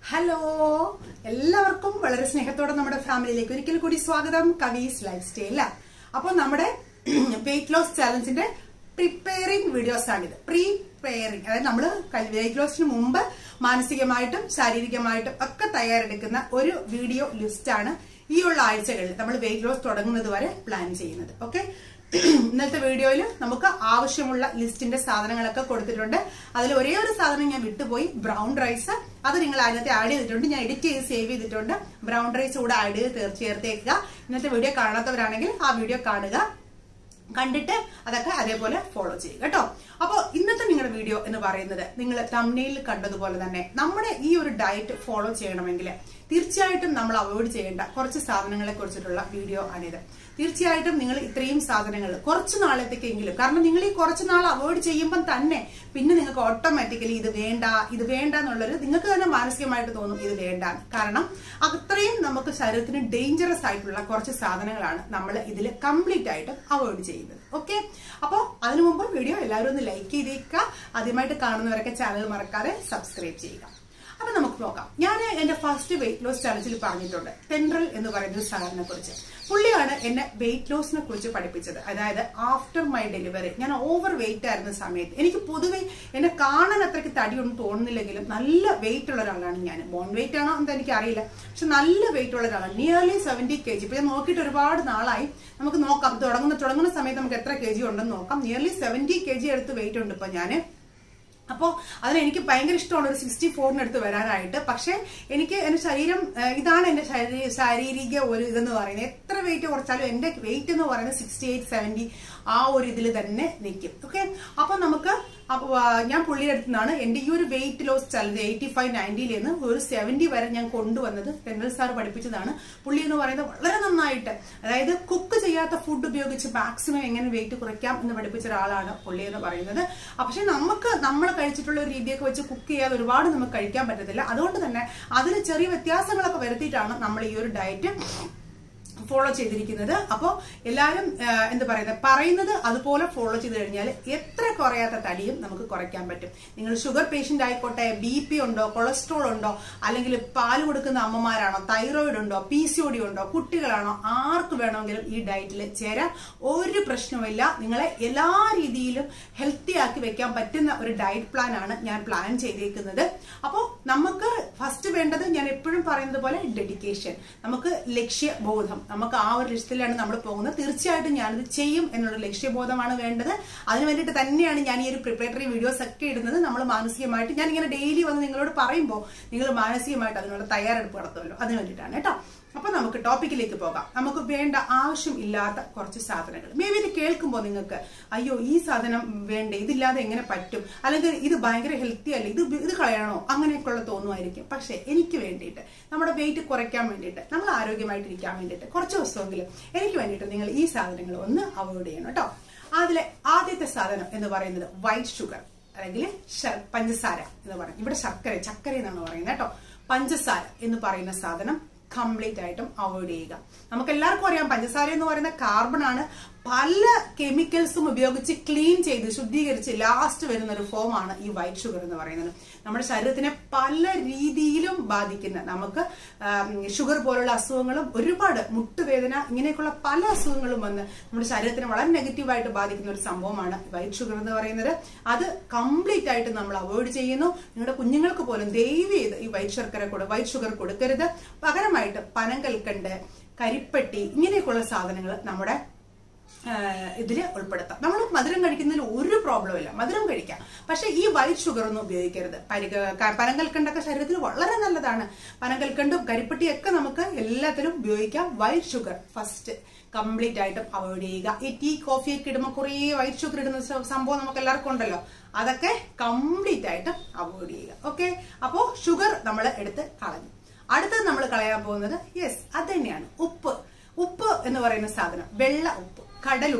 hello എല്ലാവർക്കും വളരെ സ്നേഹത്തോടെ നമ്മുടെ ഫാമിലിയിലേക്ക് ഒരിക്കൽ കൂടി സ്വാഗതം കവീസ് ലൈഫ് സ്റ്റൈൽ അപ്പോൾ നമ്മുടെ വെയിറ്റ് ലോസ് ചാലഞ്ചിന്റെ പ്രിപ്പയറിംഗ് വീഡിയോസ് ആണിത് പ്രീപെയറിംഗ് അതായത് നമ്മൾ വെയിറ്റ് ലോസിന് മുമ്പ് മാനസികമായിട്ടും ശാരീരികമായിട്ടും ഒക്കെ തയ്യാറെടുക്കുന്ന ഒരു വീഡിയോ ലിസ്റ്റാണ് ഈ ഉള്ള ആഴ്ചകളിൽ നമ്മൾ വെയിറ്റ് ലോസ് തുടങ്ങുന്നത് വരെ പ്ലാൻ ചെയ്യുന്നത് ഓക്കെ ഇന്നത്തെ വീഡിയോയിൽ നമുക്ക് ആവശ്യമുള്ള ലിസ്റ്റിന്റെ സാധനങ്ങളൊക്കെ കൊടുത്തിട്ടുണ്ട് അതിൽ ഒരേ ഒരു സാധനം ഞാൻ വിട്ടുപോയി ബ്രൗൺ റൈസ് അത് നിങ്ങൾ അതിനകത്ത് ആഡ് ചെയ്തിട്ടുണ്ട് ഞാൻ എഡിറ്റ് ചെയ്ത് സേവ് ചെയ്തിട്ടുണ്ട് ബ്രൗൺ റൈസ് കൂടെ ആഡ് ചെയ്ത് തീർ- ചേർത്തേക്കുക ഇന്നത്തെ വീഡിയോ കാണാത്തവരാണെങ്കിൽ ആ വീഡിയോ കാണുക കണ്ടിട്ട് അതൊക്കെ അതേപോലെ ഫോളോ ചെയ്യുക കേട്ടോ അപ്പോൾ ഇന്നത്തെ നിങ്ങളുടെ വീഡിയോ എന്ന് പറയുന്നത് നിങ്ങൾ തമ്മിൽ കണ്ടതുപോലെ തന്നെ നമ്മുടെ ഈ ഒരു ഡയറ്റ് ഫോളോ ചെയ്യണമെങ്കിൽ തീർച്ചയായിട്ടും നമ്മൾ അവോയ്ഡ് ചെയ്യേണ്ട കുറച്ച് സാധനങ്ങളെ കുറിച്ചിട്ടുള്ള വീഡിയോ ആണിത് തീർച്ചയായിട്ടും നിങ്ങൾ ഇത്രയും സാധനങ്ങൾ കുറച്ച് നാളത്തേക്കെങ്കിലും കാരണം നിങ്ങൾ ഈ കുറച്ച് നാൾ അവോയ്ഡ് ചെയ്യുമ്പം തന്നെ പിന്നെ നിങ്ങൾക്ക് ഓട്ടോമാറ്റിക്കലി ഇത് വേണ്ട ഇത് വേണ്ട എന്നുള്ളൊരു നിങ്ങൾക്ക് തന്നെ മാനസികമായിട്ട് തോന്നും ഇത് വേണ്ട കാരണം അത്രയും നമുക്ക് ശരീരത്തിന് ഡേഞ്ചറസ് ആയിട്ടുള്ള കുറച്ച് സാധനങ്ങളാണ് നമ്മൾ ഇതിൽ കംപ്ലീറ്റ് ആയിട്ട് അവോയ്ഡ് ചെയ്യുന്നത് ഓക്കെ അപ്പോൾ അതിനു മുമ്പ് വീഡിയോ എല്ലാവരും ഒന്ന് ലൈക്ക് ചെയ്തേക്കുക ആദ്യമായിട്ട് കാണുന്നവരൊക്കെ ചാനൽ മറക്കാതെ സബ്സ്ക്രൈബ് ചെയ്യുക അപ്പൊ നമുക്ക് നോക്കാം ഞാൻ എന്റെ ഫസ്റ്റ് വെയിറ്റ് ലോസ് ചലഞ്ചിൽ പറഞ്ഞിട്ടുണ്ട് തെൻട്രൽ എന്ന് പറയുന്ന ഒരു സാധനത്തെ കുറിച്ച് പുള്ളിയാണ് എന്നെ വെയിറ്റ് ലോസിനെ കുറിച്ച് പഠിപ്പിച്ചത് അതായത് ആഫ്റ്റർ മൈ ഡെലിവറി ഞാൻ ഓവർ വെയിറ്റ് ആയിരുന്ന സമയത്ത് എനിക്ക് പൊതുവെ എന്നെ കാണാൻ അത്രയ്ക്ക് തടിയൊന്നും തോന്നുന്നില്ലെങ്കിലും നല്ല വെയിറ്റ് ഉള്ള ഒരാളാണ് ഞാൻ ബോൺ വെയിറ്റ് ആണോ എന്ന് എനിക്ക് അറിയില്ല പക്ഷെ നല്ല വെയിറ്റ് ഉള്ള ഒരാളാണ് നിയർലി സെവന്റി കെ ജി ഇപ്പൊ ഞാൻ നോക്കിയിട്ട് ഒരുപാട് നാളായി നമുക്ക് നോക്കാം തുടങ്ങുന്ന തുടങ്ങുന്ന സമയത്ത് നമുക്ക് എത്ര കെ ജി ഉണ്ടെന്ന് നോക്കാം നിയർലി സെവന്റി കെ ജി അടുത്ത് വെയിറ്റ് ഉണ്ട് ഇപ്പൊ ഞാൻ അപ്പോൾ അതിന് എനിക്ക് ഭയങ്കര ഇഷ്ടമാണ് ഒരു സിക്സ്റ്റി ഫോറിനടുത്ത് വരാനായിട്ട് പക്ഷേ എനിക്ക് എന്റെ ശരീരം ഏഹ്, ഇതാണ് എന്റെ ശരീ- ശാരീരിക ഒരു ഇതെന്ന് പറയുന്നത് എത്ര വെയിറ്റ് കുറച്ചാലും എന്റെ വെയിറ്റ് എന്ന് പറയുന്നത് സിക്സ്റ്റി എയ്റ്റ് സെവന്റി ആ ഒരു ഇതിൽ തന്നെ നിൽക്കും ഓക്കെ അപ്പൊ നമുക്ക് അപ്പൊ ആ, ഞാൻ പുള്ളിയുടെ അടുത്ത് നിന്നാണ് എന്റെ ഈ ഒരു weight loss challenge eighty five നയൻറ്റിയിൽ നിന്ന് ഒരു സെവന്റി വരെ ഞാൻ കൊണ്ടുവന്നത് തെന്നൽ സാർ പഠിപ്പിച്ചതാണ് പുള്ളി എന്ന് പറയുന്നത് വളരെ നന്നായിട്ട് അതായത് കുക്ക് ചെയ്യാത്ത ഫുഡ് ഉപയോഗിച്ച് മാക്സിമം എങ്ങനെ വെയിറ്റ് കുറയ്ക്കാം എന്ന് പഠിപ്പിച്ച ഒരാളാണ് പുള്ളി എന്ന് പറയുന്നത് പക്ഷെ നമുക്ക് നമ്മൾ കഴിച്ചിട്ടുള്ള ഒരു രീതിയൊക്കെ വെച്ച് കുക്ക് ചെയ്യാതെ ഒരുപാട് നമുക്ക് കഴിക്കാൻ പറ്റത്തില്ല അതുകൊണ്ട് തന്നെ അതിൽ ചെറിയ വ്യത്യാസങ്ങളൊക്കെ വരുത്തിയിട്ടാണ് നമ്മൾ ഈ ഒരു ഡയറ്റ് ഫോളോ ചെയ്തിരിക്കുന്നത് അപ്പോൾ എല്ലാവരും ആ, എന്ത് പറയുന്നത് പറയുന്നത് അതുപോലെ ഫോളോ ചെയ്ത് കഴിഞ്ഞാൽ എത്ര കുറയാത്ത തടിയും നമുക്ക് കുറയ്ക്കാൻ പറ്റും നിങ്ങൾ ഷുഗർ പേഷ്യന്റ് ആയിക്കോട്ടെ ബി പി ഉണ്ടോ കൊളസ്ട്രോൾ ഉണ്ടോ അല്ലെങ്കിൽ പാല് കൊടുക്കുന്ന അമ്മമാരാണോ തൈറോയിഡ് ഉണ്ടോ പി സി ഒ ഡി ഉണ്ടോ കുട്ടികളാണോ ആർക്ക് വേണമെങ്കിലും ഈ ഡയറ്റിൽ ചേരാൻ ഒരു പ്രശ്നവുമില്ല നിങ്ങളെ എല്ലാ രീതിയിലും ഹെൽത്തി ആക്കി വെക്കാൻ പറ്റുന്ന ഒരു ഡയറ്റ് പ്ലാൻ ആണ് ഞാൻ പ്ലാൻ ചെയ്തേക്കുന്നത് അപ്പോൾ നമുക്ക് ഫസ്റ്റ് വേണ്ടത് ഞാൻ എപ്പോഴും പറയുന്നത് പോലെ ഡെഡിക്കേഷൻ നമുക്ക് ലക്ഷ്യബോധം നമുക്ക് ആ ഒരു ലക്ഷ്യത്തിലാണ് നമ്മൾ പോകുന്നത് തീർച്ചയായിട്ടും ഞാനിത് ചെയ്യും എന്നുള്ള ലക്ഷ്യബോധമാണ് വേണ്ടത് അതിന് വേണ്ടിയിട്ട് തന്നെയാണ് ഞാൻ ഈ ഒരു പ്രിപ്പറേറ്ററി വീഡിയോസ് ഒക്കെ ഇടുന്നത് നമ്മൾ മാനസികമായിട്ട് ഞാൻ ഇങ്ങനെ ഡെയിലി വന്ന് നിങ്ങളോട് പറയുമ്പോൾ നിങ്ങൾ മാനസികമായിട്ട് അതിനുള്ള തയ്യാറെടുപ്പ് നടത്തുമല്ലോ അതിന് വേണ്ടിയിട്ടാണ് കേട്ടോ അപ്പൊ നമുക്ക് ടോപ്പിക്കിലേക്ക് പോകാം നമുക്ക് വേണ്ട ആവശ്യം ഇല്ലാത്ത കുറച്ച് സാധനങ്ങൾ മേ ബി ഇത് കേൾക്കുമ്പോൾ നിങ്ങൾക്ക് അയ്യോ ഈ സാധനം വേണ്ടേ ഇതില്ലാതെ എങ്ങനെ പറ്റും അല്ലെങ്കിൽ ഇത് ഭയങ്കര ഹെൽത്തി അല്ലേ ഇത് ഇത് കളയണോ അങ്ങനെയൊക്കെയുള്ള തോന്നുമായിരിക്കും പക്ഷെ എനിക്ക് വേണ്ടിയിട്ട് നമ്മുടെ വെയിറ്റ് കുറയ്ക്കാൻ വേണ്ടിയിട്ട് നമ്മൾ ആരോഗ്യമായിട്ടിരിക്കാൻ വേണ്ടിയിട്ട് കുറച്ച് ദിവസമെങ്കിലും എനിക്ക് വേണ്ടിയിട്ട് നിങ്ങൾ ഈ സാധനങ്ങൾ ഒന്ന് അവോയ്ഡ് ചെയ്യണം കേട്ടോ അതിലെ ആദ്യത്തെ സാധനം എന്ന് പറയുന്നത് വൈറ്റ് ഷുഗർ അല്ലെങ്കിൽ ശർ- പഞ്ചസാര എന്ന് പറയും ഇവിടെ ശർക്കര ചക്കര എന്നാണ് പറയുന്നത് കേട്ടോ പഞ്ചസാര എന്ന് പറയുന്ന സാധനം കംപ്ലീറ്റ് ആയിട്ടും അവോയ്ഡ് ചെയ്യുക നമുക്ക് എല്ലാവർക്കും അറിയാം പഞ്ചസാര എന്ന് പറയുന്ന കാർബൺ ആണ് പല കെമിക്കൽസും ഉപയോഗിച്ച് ക്ലീൻ ചെയ്ത് ശുദ്ധീകരിച്ച് ലാസ്റ്റ് വരുന്ന ഒരു ഫോമാണ് ഈ വൈറ്റ് ഷുഗർ എന്ന് പറയുന്നത് നമ്മുടെ ശരീരത്തിനെ പല രീതിയിലും ബാധിക്കുന്ന നമുക്ക് ഷുഗർ പോലുള്ള അസുഖങ്ങളും ഒരുപാട് മുട്ടുവേദന ഇങ്ങനെയൊക്കെയുള്ള പല അസുഖങ്ങളും വന്ന് നമ്മുടെ ശരീരത്തിനെ വളരെ നെഗറ്റീവായിട്ട് ബാധിക്കുന്ന ഒരു സംഭവമാണ് വൈറ്റ് ഷുഗർ എന്ന് പറയുന്നത് അത് കംപ്ലീറ്റ് ആയിട്ട് നമ്മൾ അവോയ്ഡ് ചെയ്യുന്നു നിങ്ങളുടെ കുഞ്ഞുങ്ങൾക്ക് പോലും ദയവ് ചെയ്ത് ഈ വൈറ്റ് ശർക്കര കൊടു വൈറ്റ് ഷുഗർ കൊടുക്കരുത് പകരമായിട്ട് പനം കൽക്കണ്ട് കരിപ്പെട്ടി ഇങ്ങനെയൊക്കെയുള്ള സാധനങ്ങൾ നമ്മുടെ ഇതിൽ ഉൾപ്പെടുത്താം നമ്മൾ മധുരം കഴിക്കുന്നതിൽ ഒരു പ്രോബ്ലം ഇല്ല മധുരം കഴിക്കാം പക്ഷെ ഈ വൈറ്റ് ഷുഗർ ഒന്നും ഉപയോഗിക്കരുത് പരിക ക- പനങ്കൽക്കണ്ടൊക്കെ ശരീരത്തിന് വളരെ നല്ലതാണ് പനങ്കൽക്കണ്ടും കരിപ്പട്ടിയൊക്കെ നമുക്ക് എല്ലാത്തിലും ഉപയോഗിക്കാം വൈറ്റ് ഷുഗർ ഫസ്റ്റ് കംപ്ലീറ്റ് ആയിട്ടും അവോയ്ഡ് ചെയ്യുക ഈ ടീ കോഫി ഒക്കെ ഇടുമ്പോൾ കുറേ വൈറ്റ് ഷുഗർ ഇടുന്ന സ- സംഭവം നമുക്ക് എല്ലാവർക്കും ഉണ്ടല്ലോ അതൊക്കെ കംപ്ലീറ്റ് ആയിട്ട് അവോയ്ഡ് ചെയ്യുക ഓക്കെ അപ്പോൾ ഷുഗർ നമ്മൾ എടുത്ത് കളഞ്ഞു അടുത്തത് നമ്മൾ കളയാൻ പോകുന്നത് യെസ് അത് തന്നെയാണ് ഉപ്പ് ഉപ്പ് എന്ന് പറയുന്ന സാധനം വെള്ള ഉപ്പ് കടലുപ്പ്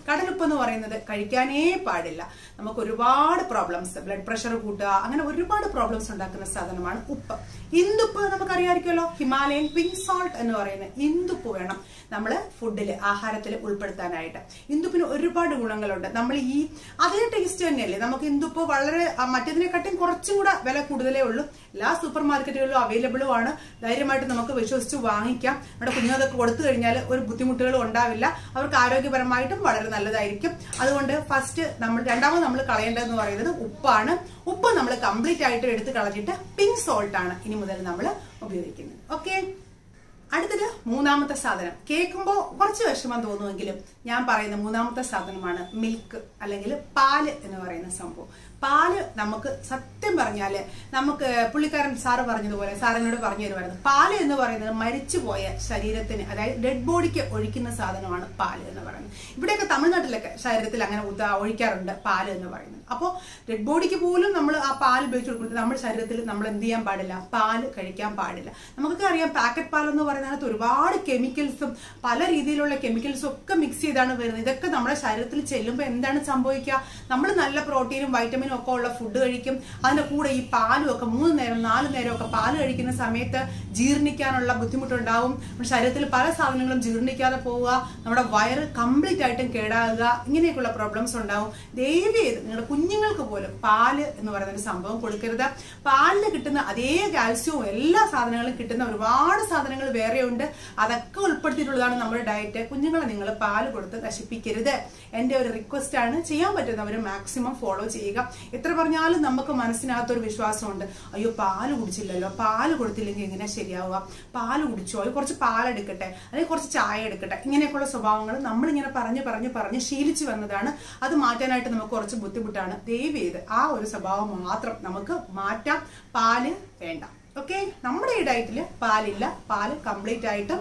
കടലുപ്പ് എന്ന് പറയുന്നത് കഴിക്കാനേ പാടില്ല നമുക്ക് ഒരുപാട് പ്രോബ്ലംസ് ബ്ലഡ് പ്രഷർ കൂട്ടുക അങ്ങനെ ഒരുപാട് പ്രോബ്ലംസ് ഉണ്ടാക്കുന്ന സാധനമാണ് ഉപ്പ് ഇന്ദുപ്പ് നമുക്കറിയാമായിരിക്കുമല്ലോ ഹിമാലയൻ പിങ്ക് സോൾട്ട് എന്ന് പറയുന്ന ഇന്ദുപ്പ് വേണം നമ്മൾ ഫുഡിൽ ആഹാരത്തിൽ ഉൾപ്പെടുത്താനായിട്ട് ഇന്ദുപ്പിന് ഒരുപാട് ഗുണങ്ങളുണ്ട് നമ്മൾ ഈ അതേ ടേസ്റ്റ് തന്നെയല്ലേ നമുക്ക് ഇന്ദുപ്പ് വളരെ ആ, മറ്റേതിനെക്കാട്ടും കുറച്ചും കൂടെ വില കൂടുതലേ ഉള്ളൂ എല്ലാ സൂപ്പർ മാർക്കറ്റുകളിലും അവൈലബിളും ആണ് ധൈര്യമായിട്ട് നമുക്ക് വിശ്വസിച്ച് വാങ്ങിക്കാം നമ്മുടെ കുഞ്ഞുങ്ങൾക്ക് കൊടുത്തു കഴിഞ്ഞാൽ ഒരു ബുദ്ധിമുട്ടുകളും ഉണ്ടാവില്ല അവർക്ക് ആരോഗ്യപരമായിട്ടും വളരെ നല്ലതായിരിക്കും അതുകൊണ്ട് ഫസ്റ്റ് നമ്മൾ രണ്ടാമത് നമ്മൾ കളയേണ്ടതെന്ന് പറയുന്നത് ഉപ്പാണ് ഉപ്പ് നമ്മൾ കംപ്ലീറ്റ് ആയിട്ട് എടുത്ത് കളഞ്ഞിട്ട് പിങ്ക് സോൾട്ട് ആണ് ഇനി മുതൽ നമ്മൾ ഉപയോഗിക്കുന്നത് ഓക്കെ അടുത്തത് മൂന്നാമത്തെ സാധനം കേൾക്കുമ്പോൾ കുറച്ച് വിഷമം തോന്നുമെങ്കിലും ഞാൻ പറയുന്ന മൂന്നാമത്തെ സാധനമാണ് മിൽക്ക് അല്ലെങ്കിൽ പാല് എന്ന് പറയുന്ന സംഭവം പാല് നമുക്ക് സത്യം പറഞ്ഞാല് നമുക്ക് പുള്ളിക്കാരൻ സാറ് പറഞ്ഞതുപോലെ സാറിനോട് പറഞ്ഞു തരുമായിരുന്നു പാല് എന്ന് പറയുന്നത് മരിച്ചുപോയ ശരീരത്തിന് അതായത് ഡെഡ് ബോഡിക്ക് ഒഴിക്കുന്ന സാധനമാണ് പാല് എന്ന് പറയുന്നത് ഇവിടെയൊക്കെ തമിഴ്നാട്ടിലൊക്കെ ശരീരത്തിൽ അങ്ങനെ ഉദാ ഒഴിക്കാറുണ്ട് പാല് എന്ന് പറയുന്നത് അപ്പോൾ ഡെഡ് ബോഡിക്ക് പോലും നമ്മൾ ആ പാൽ ഉപയോഗിച്ച് കൊടുക്കുന്നത് നമ്മുടെ ശരീരത്തിൽ നമ്മൾ എന്ത് ചെയ്യാൻ പാടില്ല പാല് കഴിക്കാൻ പാടില്ല നമുക്കൊക്കെ അറിയാം പാക്കറ്റ് പാൽ എന്ന് പറയുന്നതിനകത്ത് ഒരുപാട് കെമിക്കൽസും പല രീതിയിലുള്ള കെമിക്കൽസും ഒക്കെ മിക്സ് ചെയ്താണ് വരുന്നത് ഇതൊക്കെ നമ്മുടെ ശരീരത്തിൽ ചെല്ലുമ്പോൾ എന്താണ് സംഭവിക്കുക നമ്മൾ നല്ല പ്രോട്ടീനും വൈറ്റമിനും ഒക്കെ ഉള്ള ഫുഡ് കഴിക്കും അതിന്റെ കൂടെ ഈ പാലും ഒക്കെ മൂന്ന് നേരം നാല് നേരം ഒക്കെ പാല് കഴിക്കുന്ന സമയത്ത് ജീർണിക്കാനുള്ള ബുദ്ധിമുട്ടുണ്ടാവും നമ്മുടെ ശരീരത്തിൽ പല സാധനങ്ങളും ജീർണിക്കാതെ പോവുക നമ്മുടെ വയറ് കംപ്ലീറ്റ് ആയിട്ടും കേടാകുക ഇങ്ങനെയൊക്കെയുള്ള പ്രോബ്ലംസ് ഉണ്ടാവും ദയവ് ചെയ്ത് നിങ്ങളുടെ കുഞ്ഞുങ്ങൾക്ക് പോലും പാല് എന്ന് പറയുന്ന ഒരു സംഭവം കൊടുക്കരുത് പാലിന് കിട്ടുന്ന അതേ കാൽസ്യവും എല്ലാ സാധനങ്ങളും കിട്ടുന്ന ഒരുപാട് സാധനങ്ങൾ വേറെയുണ്ട് അതൊക്കെ ഉൾപ്പെടുത്തിയിട്ടുള്ളതാണ് നമ്മുടെ ഡയറ്റ് കുഞ്ഞുങ്ങളെ നിങ്ങൾ പാല് കൊടുത്ത് നശിപ്പിക്കരുത് എന്റെ ഒരു റിക്വസ്റ്റ് ആണ് ചെയ്യാൻ പറ്റുന്നവർ മാക്സിമം ഫോളോ ചെയ്യുക എത്ര പറഞ്ഞാലും നമുക്ക് മനസ്സിനകത്തൊരു വിശ്വാസമുണ്ട് അയ്യോ പാല് കുടിച്ചില്ലല്ലോ പാല് കൊടുത്തില്ലെങ്കിൽ എങ്ങനെ ശരിയാവുക പാല് കുടിച്ചോ അത് കുറച്ച് പാലെടുക്കട്ടെ അല്ലെങ്കിൽ കുറച്ച് ചായ എടുക്കട്ടെ ഇങ്ങനെയൊക്കെയുള്ള സ്വഭാവങ്ങൾ നമ്മളിങ്ങനെ പറഞ്ഞ് പറഞ്ഞ് പറഞ്ഞ് ശീലിച്ചു വന്നതാണ് അത് മാറ്റാനായിട്ട് നമുക്ക് കുറച്ച് ബുദ്ധിമുട്ടാണ് ദയവ് ചെയ്ത് ആ ഒരു സ്വഭാവം മാത്രം നമുക്ക് മാറ്റാം പാല് വേണ്ട ഓക്കെ നമ്മുടെ ഈ ഡയറ്റിൽ പാലില്ല പാല് കംപ്ലീറ്റ് ആയിട്ടും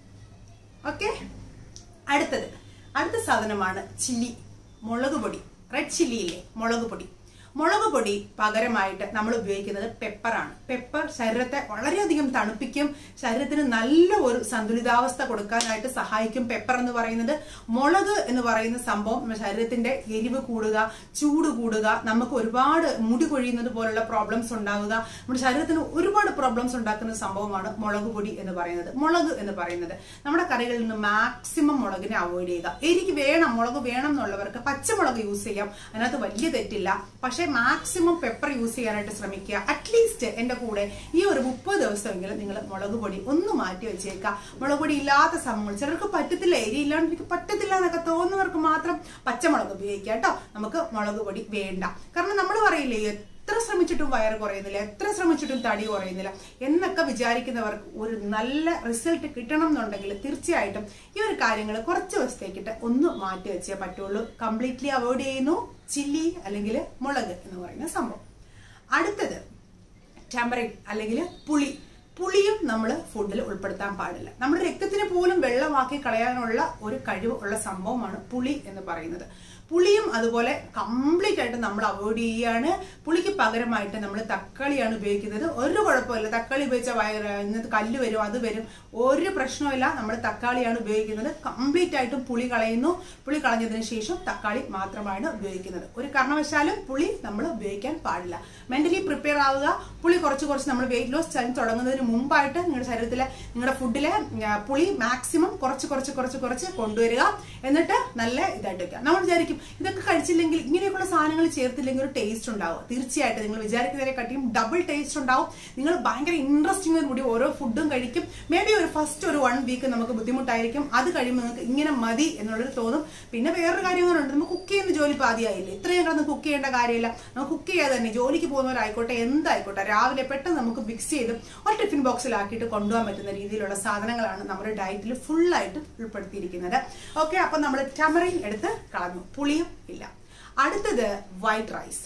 ഓക്കെ അടുത്തത് അടുത്ത സാധനമാണ് ചില്ലി മുളക് പൊടി റെഡ് ചില്ലിയില്ലേ മുളക് പൊടി മുളക് പൊടി പകരമായിട്ട് നമ്മൾ ഉപയോഗിക്കുന്നത് പെപ്പറാണ് പെപ്പർ ശരീരത്തെ വളരെയധികം തണുപ്പിക്കും ശരീരത്തിന് നല്ല ഒരു സന്തുലിതാവസ്ഥ കൊടുക്കാനായിട്ട് സഹായിക്കും പെപ്പർ എന്ന് പറയുന്നത് മുളക് എന്ന് പറയുന്ന സംഭവം നമ്മുടെ ശരീരത്തിന്റെ എരിവ് കൂടുക ചൂട് കൂടുക നമുക്ക് ഒരുപാട് മുടി കൊഴിയുന്നത് പോലുള്ള പ്രോബ്ലംസ് ഉണ്ടാവുക നമ്മുടെ ശരീരത്തിന് ഒരുപാട് പ്രോബ്ലംസ് ഉണ്ടാക്കുന്ന സംഭവമാണ് മുളക് പൊടി എന്ന് പറയുന്നത് മുളക് എന്ന് പറയുന്നത് നമ്മുടെ കറികളിൽ നിന്ന് മാക്സിമം മുളകിനെ അവോയ്ഡ് ചെയ്യുക എരിക്ക് വേണം മുളക് വേണം എന്നുള്ളവർക്ക് പച്ചമുളക് യൂസ് ചെയ്യാം അതിനകത്ത് വലിയ തെറ്റില്ല പക്ഷെ മാക്സിമം പെപ്പർ യൂസ് ചെയ്യാനായിട്ട് ശ്രമിക്കുക അറ്റ്ലീസ്റ്റ് എന്റെ കൂടെ ഈ ഒരു മുപ്പത് ദിവസമെങ്കിലും നിങ്ങൾ മുളക് പൊടി ഒന്ന് മാറ്റി വെച്ചേക്കുക മുളക് പൊടി ഇല്ലാത്ത സംഭവങ്ങൾ ചിലർക്ക് പറ്റത്തില്ല എരി ഇല്ലാണ്ട് എനിക്ക് പറ്റത്തില്ല എന്നൊക്കെ തോന്നുന്നവർക്ക് മാത്രം പച്ചമുളക് ഉപയോഗിക്കുക കേട്ടോ നമുക്ക് മുളക് പൊടി വേണ്ട കാരണം നമ്മൾ പറയില്ലേ എത്ര ശ്രമിച്ചിട്ടും വയറ് കുറയുന്നില്ല എത്ര ശ്രമിച്ചിട്ടും തടി കുറയുന്നില്ല എന്നൊക്കെ വിചാരിക്കുന്നവർക്ക് ഒരു നല്ല റിസൾട്ട് കിട്ടണം എന്നുണ്ടെങ്കിൽ തീർച്ചയായിട്ടും ഈ ഒരു കാര്യങ്ങൾ കുറച്ച് ദിവസത്തേക്കിട്ട് ഒന്ന് മാറ്റി വെച്ചേ പറ്റുള്ളൂ കംപ്ലീറ്റ്ലി അവോയ്ഡ് ചെയ്യുന്നു ചില്ലി അല്ലെങ്കിൽ മുളക് എന്ന് പറയുന്ന സംഭവം അടുത്തത് ടാമ്പറിൻ അല്ലെങ്കിൽ പുളി പുളിയും നമ്മൾ ഫുഡിൽ ഉൾപ്പെടുത്താൻ പാടില്ല നമ്മുടെ രക്തത്തിന് പോലും വെള്ളമാക്കി കളയാനുള്ള ഒരു കഴിവ് ഉള്ള സംഭവമാണ് പുളി എന്ന് പറയുന്നത് പുളിയും അതുപോലെ കംപ്ലീറ്റ് ആയിട്ട് നമ്മൾ അവോയ്ഡ് ചെയ്യുകയാണ് പുളിക്ക് പകരമായിട്ട് നമ്മൾ തക്കാളിയാണ് ഉപയോഗിക്കുന്നത് ഒരു കുഴപ്പമില്ല തക്കാളി ഉപയോഗിച്ച വയറ് ഇന്നത്തെ കല്ല് വരും അത് വരും ഒരു പ്രശ്നമില്ല നമ്മൾ തക്കാളിയാണ് ഉപയോഗിക്കുന്നത് കംപ്ലീറ്റ് ആയിട്ടും പുളി കളയുന്നു പുളി കളഞ്ഞതിന് ശേഷം തക്കാളി മാത്രമാണ് ഉപയോഗിക്കുന്നത് ഒരു കാരണവശാലും പുളി നമ്മൾ ഉപയോഗിക്കാൻ പാടില്ല മെന്റലി പ്രിപ്പയർ ആവുക പുളി കുറച്ച് കുറച്ച് നമ്മൾ വെയിറ്റ് ലോസ് ചലഞ്ച് തുടങ്ങുന്നതിന് മുമ്പായിട്ട് നിങ്ങളുടെ ശരീരത്തിലെ നിങ്ങളുടെ ഫുഡിലെ ആ, പുളി മാക്സിമം കുറച്ച് കുറച്ച് കുറച്ച് കുറച്ച് കൊണ്ടുവരിക എന്നിട്ട് നല്ല ഇതായിട്ട് വെക്കുക നമ്മൾ വിചാരിക്കും ഇതൊക്കെ കഴിച്ചില്ലെങ്കിൽ ഇങ്ങനെയൊക്കെയുള്ള സാധനങ്ങൾ ചേർത്തില്ലെങ്കിൽ ഒരു ടേസ്റ്റ് ഉണ്ടാവും തീർച്ചയായിട്ടും നിങ്ങൾ വിചാരിക്കുന്നതിനെ കാട്ടിയും ഡബിൾ ടേസ്റ്റ് ഉണ്ടാവും നിങ്ങൾ ഭയങ്കര ഇൻട്രസ്റ്റിംഗ് കൂടി ഓരോ ഫുഡും കഴിക്കും മേ ബി ഒരു ഫസ്റ്റ് ഒരു വൺ വീക്ക് നമുക്ക് ബുദ്ധിമുട്ടായിരിക്കും അത് കഴിയുമ്പോൾ നിങ്ങൾക്ക് ഇങ്ങനെ മതി എന്നുള്ളത് തോന്നും പിന്നെ വേറൊരു കാര്യം കൂടെ ഉണ്ട് നമുക്ക് കുക്ക് ചെയ്യുന്ന ജോലി പാതിയായില്ലേ ഇത്രയും കിടന്ന് കുക്ക് ചെയ്യേണ്ട കാര്യമില്ല നമുക്ക് കുക്ക് ചെയ്യാതെ തന്നെ ജോലിക്ക് പോകുന്നവരായിക്കോട്ടെ എന്തായിക്കോട്ടെ രാവിലെ പെട്ടെന്ന് നമുക്ക് മിക്സ് ചെയ്ത് ഒരു ടിഫിൻ ബോക്സിലാക്കിയിട്ട് കൊണ്ടുപോകാൻ പറ്റുന്ന രീതിയിലുള്ള സാധനങ്ങളാണ് നമ്മുടെ ഡയറ്റിൽ ഫുള്ളായിട്ട് ഉൾപ്പെടുത്തിയിരിക്കുന്നത് ഓക്കെ അപ്പൊ നമ്മൾ ടമറിൻ എടുത്ത് കളഞ്ഞു പുളിയും ഇല്ല അടുത്തത് വൈറ്റ് റൈസ്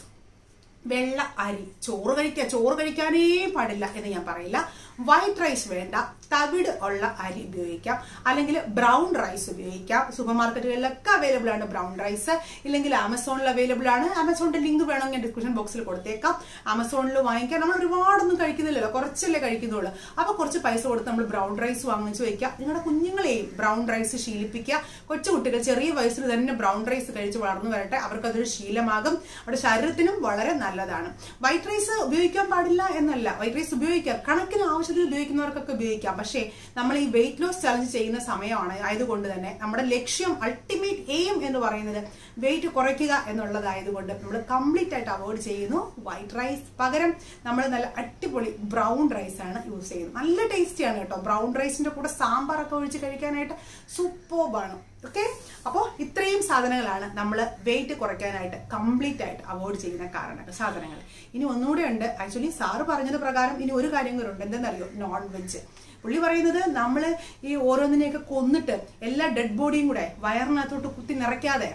വെള്ള അരി ചോറ് കഴിക്കുക ചോറ് കഴിക്കാനേ പാടില്ല എന്ന് ഞാൻ പറയില്ല വൈറ്റ് റൈസ് വേണ്ട തവിട് ഉള്ള അരി ഉപയോഗിക്കാം അല്ലെങ്കിൽ ബ്രൗൺ റൈസ് ഉപയോഗിക്കാം സൂപ്പർ മാർക്കറ്റുകളിലൊക്കെ അവൈലബിൾ ആണ് ബ്രൗൺ റൈസ് ഇല്ലെങ്കിൽ ആമസോണിൽ അവൈലബിൾ ആണ് ആമസോണിന്റെ ലിങ്ക് വേണമെങ്കിൽ ഡിസ്ക്രിപ്ഷൻ ബോക്സിൽ കൊടുത്തേക്കാം ആമസോണിൽ വാങ്ങിക്കാൻ നമ്മൾ ഒരുപാടൊന്നും കഴിക്കുന്നില്ലല്ലോ കുറച്ചല്ലേ കഴിക്കുന്നുള്ളൂ അപ്പൊ കുറച്ച് പൈസ കൊടുത്ത് നമ്മൾ ബ്രൗൺ റൈസ് വാങ്ങിച്ചു വെക്കാം നിങ്ങളുടെ കുഞ്ഞുങ്ങളെയും ബ്രൗൺ റൈസ് ശീലിപ്പിക്കുക കൊച്ചുകുട്ടികൾ ചെറിയ വയസ്സിൽ തന്നെ ബ്രൗൺ റൈസ് കഴിച്ച് വളർന്നു വരട്ടെ അവർക്ക് അതൊരു ശീലമാകും അവരുടെ ശരീരത്തിനും വളരെ നല്ലതാണ് വൈറ്റ് റൈസ് ഉപയോഗിക്കാൻ പാടില്ല എന്നല്ല വൈറ്റ് റൈസ് ഉപയോഗിക്കാം കണക്കിന് ആവശ്യത്തിന് ഉപയോഗിക്കുന്നവർക്കൊക്കെ ഉപയോഗിക്കാം പക്ഷേ നമ്മൾ ഈ വെയിറ്റ് ലോസ് ചലഞ്ച് ചെയ്യുന്ന സമയമാണ് ആയതുകൊണ്ട് തന്നെ നമ്മുടെ ലക്ഷ്യം അൾട്ടിമേറ്റ് എയിം എന്ന് പറയുന്നത് വെയിറ്റ് കുറയ്ക്കുക എന്നുള്ളതായതുകൊണ്ട് നമ്മൾ കംപ്ലീറ്റ് ആയിട്ട് അവോയ്ഡ് ചെയ്യുന്നു വൈറ്റ് റൈസ് പകരം നമ്മൾ നല്ല അടിപൊളി ബ്രൗൺ റൈസ് ആണ് യൂസ് ചെയ്യുന്നത് നല്ല ടേസ്റ്റിയാണ് കേട്ടോ ബ്രൗൺ റൈസിന്റെ കൂടെ സാമ്പാറൊക്കെ ഒഴിച്ച് കഴിക്കാനായിട്ട് സൂപ്പർബാണ് ഓക്കെ അപ്പോൾ ഇത്രയും സാധനങ്ങളാണ് നമ്മൾ വെയിറ്റ് കുറയ്ക്കാനായിട്ട് കംപ്ലീറ്റ് ആയിട്ട് അവോയ്ഡ് ചെയ്യുന്ന കാരണങ്ങൾ സാധനങ്ങൾ ഇനി ഒന്നുകൂടെ ഉണ്ട് ആക്ച്വലി സാറ് പറഞ്ഞത് പ്രകാരം ഇനി ഒരു കാര്യം കൂടെ ഉണ്ട് എന്തെന്നറിയോ നോൺ വെജ് പുള്ളി പറയുന്നത് നമ്മൾ ഈ ഓരോന്നിനെയൊക്കെ കൊന്നിട്ട് എല്ലാ ഡെഡ് ബോഡിയും കൂടെ വയറിനകത്തോട്ട് കുത്തി നിറയ്ക്കാതെ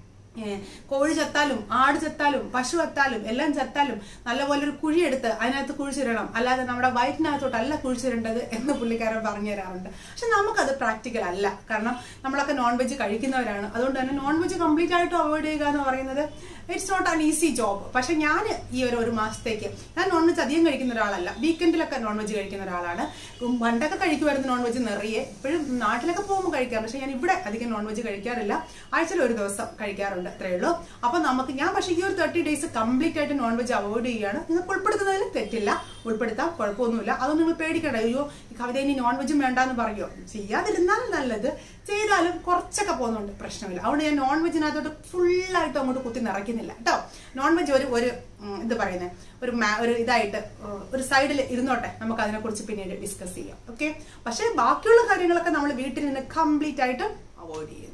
ഏ, കോഴി ചത്താലും ആട് ചത്താലും പശു ചത്താലും എല്ലാം ചത്താലും നല്ലപോലെ ഒരു കുഴിയെടുത്ത് അതിനകത്ത് കുഴിച്ചിടണം അല്ലാതെ നമ്മുടെ വയറ്റിനകത്തോട്ടല്ല കുഴിച്ചിടേണ്ടത് എന്ന് പുള്ളിക്കാരൻ പറഞ്ഞു തരാറുണ്ട് പക്ഷെ നമുക്കത് പ്രാക്ടിക്കൽ അല്ല കാരണം നമ്മളൊക്കെ നോൺ വെജ് കഴിക്കുന്നവരാണ് അതുകൊണ്ട് തന്നെ നോൺ വെജ് കംപ്ലീറ്റ് ആയിട്ട് അവോയ്ഡ് ചെയ്യുക എന്ന് പറയുന്നത് it's not an easy job പക്ഷെ ഞാൻ ഈ ഒരു ഒരു മാസത്തേക്ക് ഞാൻ നോൺ വെജ് അധികം കഴിക്കുന്ന ഒരാളല്ല വീക്കെൻഡിലൊക്കെ നോൺ വെജ് കഴിക്കുന്ന ഒരാളാണ് ഉം, പണ്ടൊക്കെ കഴിക്കുമായിരുന്നു നോൺ വെജ് നിറയെ ഇപ്പോഴും നാട്ടിലൊക്കെ പോകുമ്പോൾ കഴിക്കാറുണ്ട് പക്ഷെ ഞാൻ ഇവിടെ അധികം നോൺ വെജ് കഴിക്കാറില്ല ആഴ്ചയിൽ ഒരു ദിവസം കഴിക്കാറുണ്ട് അത്രേ ഉള്ളൂ അപ്പൊ നമുക്ക് ഞാൻ പക്ഷേ ഈ ഒരു തേർട്ടി ഡേയ്സ് കംപ്ലീറ്റ് ആയിട്ട് നോൺ വെജ് അവോയ്ഡ് ചെയ്യുകയാണ് നിങ്ങൾക്ക് ഉൾപ്പെടുത്തുന്നതിൽ തെറ്റില്ല ഉൾപ്പെടുത്താം കുഴപ്പമൊന്നുമില്ല അതൊന്നും നിങ്ങൾ പേടിക്കണ്ട അയ്യോ ഈ കവിത ഇനി നോൺ വെജും വേണ്ടാന്ന് പറയുമോ ചെയ്യാതിരുന്നാൽ നല്ലത് ചെയ്താലും കുറച്ചൊക്കെ പോകുന്നുണ്ട് പ്രശ്നമില്ല അതുകൊണ്ട് ഞാൻ നോൺ വെജിനകത്തോട്ട് ഫുള്ളായിട്ട് അങ്ങോട്ട് കുത്തി നിറയ്ക്കുന്നില്ല കേട്ടോ നോൺ വെജ് ഒരു ഒരു ഉം, ഇത് പറയുന്നത് ഒരു മാ- ഒരു ഇതായിട്ട് ഉം, ഒരു സൈഡിൽ ഇരുന്നോട്ടെ നമുക്ക് അതിനെക്കുറിച്ച് പിന്നീട് ഡിസ്കസ് ചെയ്യാം ഓക്കെ പക്ഷേ ബാക്കിയുള്ള കാര്യങ്ങളൊക്കെ നമ്മൾ വീട്ടിൽ നിന്ന് കംപ്ലീറ്റ് ആയിട്ട് അവോയ്ഡ് ചെയ്യുന്നു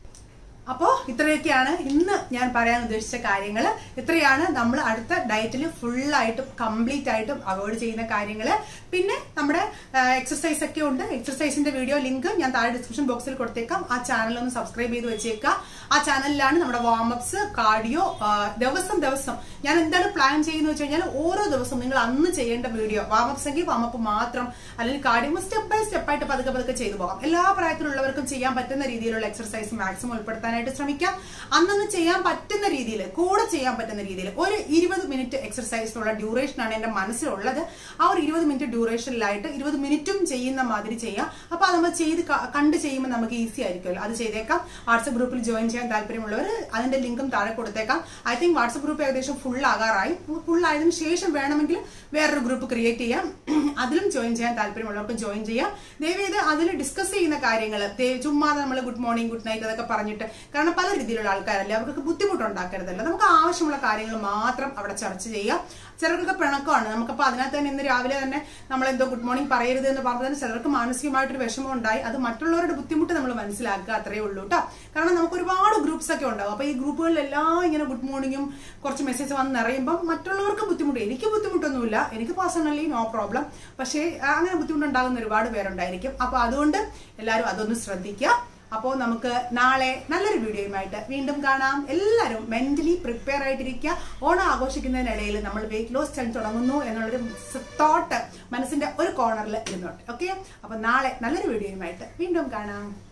അപ്പോൾ ഇത്രയൊക്കെയാണ് ഇന്ന് ഞാൻ പറയാൻ ഉദ്ദേശിച്ച കാര്യങ്ങൾ ഇത്രയാണ് നമ്മൾ അടുത്ത ഡയറ്റിൽ ഫുള്ളായിട്ടും കംപ്ലീറ്റ് ആയിട്ടും അവോയ്ഡ് ചെയ്യുന്ന കാര്യങ്ങൾ പിന്നെ നമ്മുടെ എക്സസൈസ് ഒക്കെ ഉണ്ട് എക്സസൈസിന്റെ വീഡിയോ ലിങ്ക് ഞാൻ താഴെ ഡിസ്ക്രിപ്ഷൻ ബോക്സിൽ കൊടുത്തേക്കാം ആ ചാനൽ ഒന്ന് സബ്സ്ക്രൈബ് ചെയ്ത് വെച്ചേക്കാം ആ ചാനലിലാണ് നമ്മുടെ വാമപ്സ് കാർഡിയോ ദിവസം ദിവസം ഞാൻ എന്താണ് പ്ലാൻ ചെയ്യുന്നത് വെച്ച് കഴിഞ്ഞാൽ ഓരോ ദിവസവും നിങ്ങൾ അന്ന് ചെയ്യേണ്ട വീഡിയോ വാമപ്സ് എങ്കിൽ വാമപ്പ് മാത്രം അല്ലെങ്കിൽ കാർഡിയോ സ്റ്റെപ്പ് ബൈ സ്റ്റെപ്പ് ആയിട്ട് പതുക്കെ പതുക്കെ ചെയ്തു പോകാം എല്ലാ പ്രായത്തിലുള്ളവർക്കും ചെയ്യാൻ പറ്റുന്ന രീതിയിലുള്ള എക്സർസൈസ് മാക്സിമം ഉൾപ്പെടുത്താനായിട്ട് ശ്രമിക്കാം അന്നന്ന് ചെയ്യാൻ പറ്റുന്ന രീതിയിൽ കൂടെ ചെയ്യാൻ പറ്റുന്ന രീതിയിൽ ഒരു ഇരുപത് മിനിറ്റ് എക്സർസൈസിനുള്ള ഡ്യൂറേഷൻ ആണ് എന്റെ മനസ്സിലുള്ളത് ആ ഒരു ഇരുപത് മിനിറ്റ് ഡ്യൂറേഷനിലായിട്ട് ഇരുപത് മിനിറ്റും ചെയ്യുന്ന മാതിരി ചെയ്യാം അപ്പൊ അത് നമ്മൾ ചെയ്ത് ക- കണ്ട് ചെയ്യുമ്പോൾ നമുക്ക് ഈസി ആയിരിക്കുമല്ലോ അത് ചെയ്തേക്കാം വാട്സപ്പ് ഗ്രൂപ്പിൽ ജോയിൻ ചെയ്യാൻ താല്പര്യമുള്ളവർ അതിന്റെ ലിങ്കും താഴെ കൊടുത്തേക്കാം ഐ തിങ്ക് വാട്സപ്പ് ഗ്രൂപ്പ് ഏകദേശം ഫുൾ ആകാറായി ഫുൾ ആയതിനു ശേഷം വേണമെങ്കിൽ വേറൊരു ഗ്രൂപ്പ് ക്രിയേറ്റ് ചെയ്യാം അതിലും ജോയിൻ ചെയ്യാൻ താല്പര്യമുള്ളവർക്ക് ജോയിൻ ചെയ്യാം ദയവ് ചെയ്ത് അതിൽ ഡിസ്കസ് ചെയ്യുന്ന കാര്യങ്ങൾ ചുമ്മാതെ നമ്മൾ ഗുഡ് മോർണിംഗ് ഗുഡ് നൈറ്റ് അതൊക്കെ പറഞ്ഞിട്ട് കാരണം പല രീതിയിലുള്ള ആൾക്കാരല്ലേ അവർക്ക് ബുദ്ധിമുട്ടുണ്ടാക്കരുതല്ലോ നമുക്ക് ആവശ്യമുള്ള കാര്യങ്ങൾ മാത്രം അവിടെ ചർച്ച ചെയ്യാം ചിലർക്കൊക്കെ പിണക്കമാണ് നമുക്കപ്പോൾ അതിനകത്ത് തന്നെ ഇന്ന് രാവിലെ തന്നെ നമ്മൾ എന്തോ ഗുഡ് മോർണിംഗ് പറയരുത് എന്ന് പറഞ്ഞതിന് ചിലർക്ക് മാനസികമായിട്ടൊരു വിഷമം ഉണ്ടായി അത് മറ്റുള്ളവരുടെ ബുദ്ധിമുട്ട് നമ്മൾ മനസ്സിലാക്കുക അത്രയേ ഉള്ളൂ കേട്ടോ കാരണം നമുക്ക് ഒരുപാട് ഗ്രൂപ്പ്സ് ഒക്കെ ഉണ്ടാവും അപ്പൊ ഈ ഗ്രൂപ്പുകളിലെല്ലാം ഇങ്ങനെ ഗുഡ് മോർണിംഗും കുറച്ച് മെസ്സേജ് വന്ന് നിറയുമ്പോൾ മറ്റുള്ളവർക്ക് ബുദ്ധിമുട്ട് എനിക്ക് ബുദ്ധിമുട്ടൊന്നുമില്ല എനിക്ക് പേഴ്സണലി നോ പ്രോബ്ലം പക്ഷേ അങ്ങനെ ബുദ്ധിമുട്ടുണ്ടാകുന്ന ഒരുപാട് പേരുണ്ടായിരിക്കും അപ്പൊ അതുകൊണ്ട് എല്ലാവരും അതൊന്ന് ശ്രദ്ധിക്കുക അപ്പോൾ നമുക്ക് നാളെ നല്ലൊരു വീഡിയോയുമായിട്ട് വീണ്ടും കാണാം എല്ലാവരും മെന്റലി പ്രിപ്പയർ ആയിട്ടിരിക്കുക ഓണം ആഘോഷിക്കുന്നതിനിടയിൽ നമ്മൾ വെയിറ്റ് ലോസ് ചലഞ്ച് തുടങ്ങുന്നു എന്നുള്ളൊരു തോട്ട് മനസ്സിന്റെ ഒരു കോർണറിൽ ഇരുന്നോട്ടെ ഓക്കെ അപ്പൊ നാളെ നല്ലൊരു വീഡിയോയുമായിട്ട് വീണ്ടും കാണാം